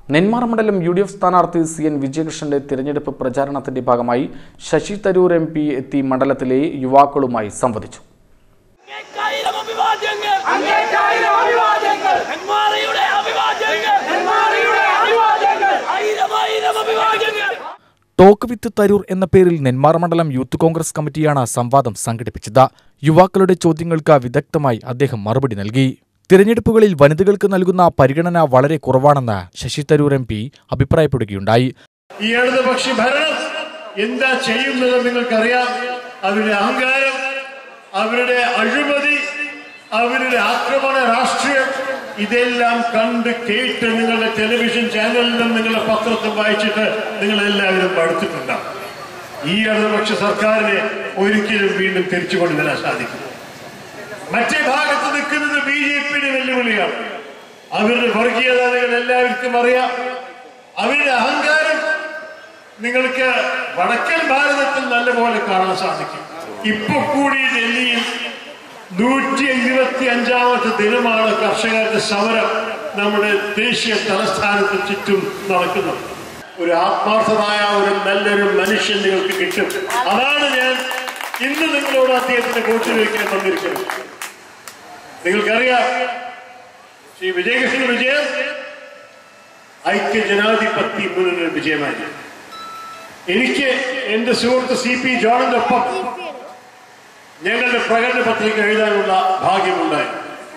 നെന്മാറ മണ്ഡലം U D F സ്ഥാനാർത്ഥി C N വിജയകൃഷ്ണന്റെ തിരഞ്ഞെടുപ്പ് പ്രചാരണത്തിന്റെ ഭാഗമായി ശശി തരൂർ എം പി എത്തി മണ്ഡലത്തിലെ യുവാക്കളുമായി സംവദിച്ചു അങ്ങേക്കായിരം അഭിവാദ്യങ്ങൾ അങ്ങേക്കായിരം അഭിവാദ്യങ്ങൾ നെന്മാറയുടെ അഭിവാദ്യങ്ങൾ നെന്മാറയുടെ അഭിവാദ്യങ്ങൾ ആയിരം ആയിരം അഭിവാദ്യങ്ങൾ ടോക്ക് വിത്ത് തരൂർ എന്ന പേരിൽ നെന്മാറ മണ്ഡലം യൂത്ത് കോൺഗ്രസ് കമ്മിറ്റിയാണ് സംവാദം സംഘടിപ്പിച്ചത് യുവാക്കളുടെ ചോദ്യങ്ങൾക്ക് വിദഗ്ധമായി അദ്ദേഹം മറുപടി നൽകി തിരഞ്ഞെടുപ്പുകളിൽ വനിതകൾക്ക് നൽകുന്ന പരിഗണന വളരെ കുറവാണെന്ന് ശശി തരൂർ എം പി അഭിപ്രായപ്പെടുകയുണ്ടായി ഈ ഇടതുപക്ഷ ഭരണം എന്താ ചെയ്യുന്നത് നിങ്ങൾക്കറിയാം അവരുടെ അഹങ്കാരം അവരുടെ അഴിമതി അവരുടെ ആക്രമണ രാഷ്ട്രീയം ഇതെല്ലാം കണ്ട് കേട്ട് നിങ്ങളുടെ ടെലിവിഷൻ ചാനലിലും നിങ്ങളുടെ പത്രത്തിൽ വായിച്ചിട്ട് നിങ്ങൾ എല്ലാവരും പഠിച്ചിട്ടുണ്ടാവും ഈ ഇടതുപക്ഷ സർക്കാരിനെ ഒരിക്കലും വീണ്ടും തിരിച്ചു കൊണ്ടുവരാൻ സാധിക്കും മറ്റേ ഭാഗത്ത് നിൽക്കുന്നത് ബി ജെ പിയുടെ വെല്ലുവിളിയാണ് അവരുടെ വർഗീയത നിങ്ങൾ എല്ലാവർക്കും അറിയാം അവരുടെ അഹങ്കാരം നിങ്ങൾക്ക് വടക്കൻ ഭാരതത്തിൽ നല്ലപോലെ കാണാൻ സാധിക്കും ഇപ്പൊ കൂടി ഡൽഹിയിൽ നൂറ്റി ഇരുപത്തി അഞ്ചാമത്തെ ദിനമാണ് കർഷകരുടെ സമരം നമ്മുടെ ദേശീയ തലസ്ഥാനത്ത് ചുറ്റും നടക്കുന്നത് ഒരു ആത്മാർത്ഥമായ ഒരു നല്ലൊരു മനുഷ്യൻ നിങ്ങൾക്ക് കിട്ടും അതാണ് ഞാൻ ഇന്ന് നിങ്ങളോട് അദ്ദേഹത്തിന്റെ കോച്ചിൽ വയ്ക്കാൻ വന്നിരിക്കുന്നത് നിങ്ങൾക്കറിയാം ശ്രീ വിജയകൃഷ്ണ വിജയം ഐക്യ ജനാധിപത്യ മുന്നണിയുടെ വിജയമായിരുന്നു എനിക്ക് എന്റെ സുഹൃത്ത് സി പി ജോണിന്റെ ഒപ്പം ഞങ്ങളുടെ പ്രകടന പത്രിക എഴുതാനുള്ള ഭാഗ്യമുണ്ടായി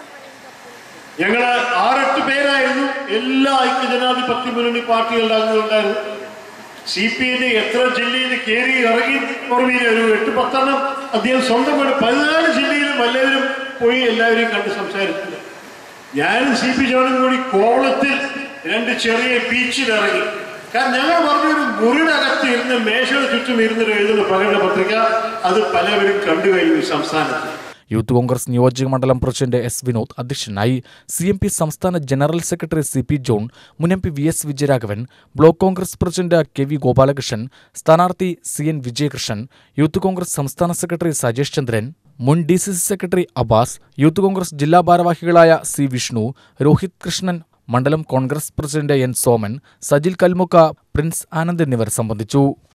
ഞങ്ങള് ആറെട്ട് പേരായിരുന്നു എല്ലാ ഐക്യ ജനാധിപത്യ മുന്നണി പാർട്ടികളുടെ അംഗങ്ങളുണ്ടായിരുന്നു സി പി ഐന്റെ എത്ര ജില്ലയിൽ കയറി ഇറങ്ങി ഓർമ്മയില്ല ഒരു എട്ട് പത്തെണ്ണം അദ്ദേഹം സ്വന്തം വീട് പതിനാല് ജില്ലയിലും എല്ലാവരും പോയി എല്ലാവരെയും കണ്ട് സംസാരിച്ചിട്ടുണ്ട് ഞാനും സി പി ജോണും കൂടി കോവളത്തിൽ രണ്ട് ചെറിയ ബീച്ചിൽ ഇറങ്ങി കാരണം ഞങ്ങൾ പറഞ്ഞൊരു മുറിനകത്ത് ഇരുന്ന് മേശയുടെ ചുറ്റും ഇരുന്ന് എഴുതുന്ന പ്രകടന പത്രിക അത് പലവരും കണ്ടു കഴിഞ്ഞു ഈ സംസ്ഥാനത്ത് യൂത്ത് കോൺഗ്രസ് നിയോജക മണ്ഡലം പ്രസിഡന്റ് എസ് വിനോദ് അധ്യക്ഷനായി സി എം പി സംസ്ഥാന general secretary C P John മുൻ M P V S Vijayaraghavan block Congress president K V Gopalakrishnan സ്ഥാനാർത്ഥി C N Vijayakrishnan youth Congress സംസ്ഥാന സെക്രട്ടറി സജേഷ് ചന്ദ്രൻ മുൻ D C C secretary Abbas youth Congress ജില്ലാ ഭാരവാഹികളായ സി വിഷ്ണു രോഹിത് കൃഷ്ണൻ മണ്ഡലം Congress president N Soman Sajil Kalmukka Prince Anand എന്നിവർ സംബന്ധിച്ചു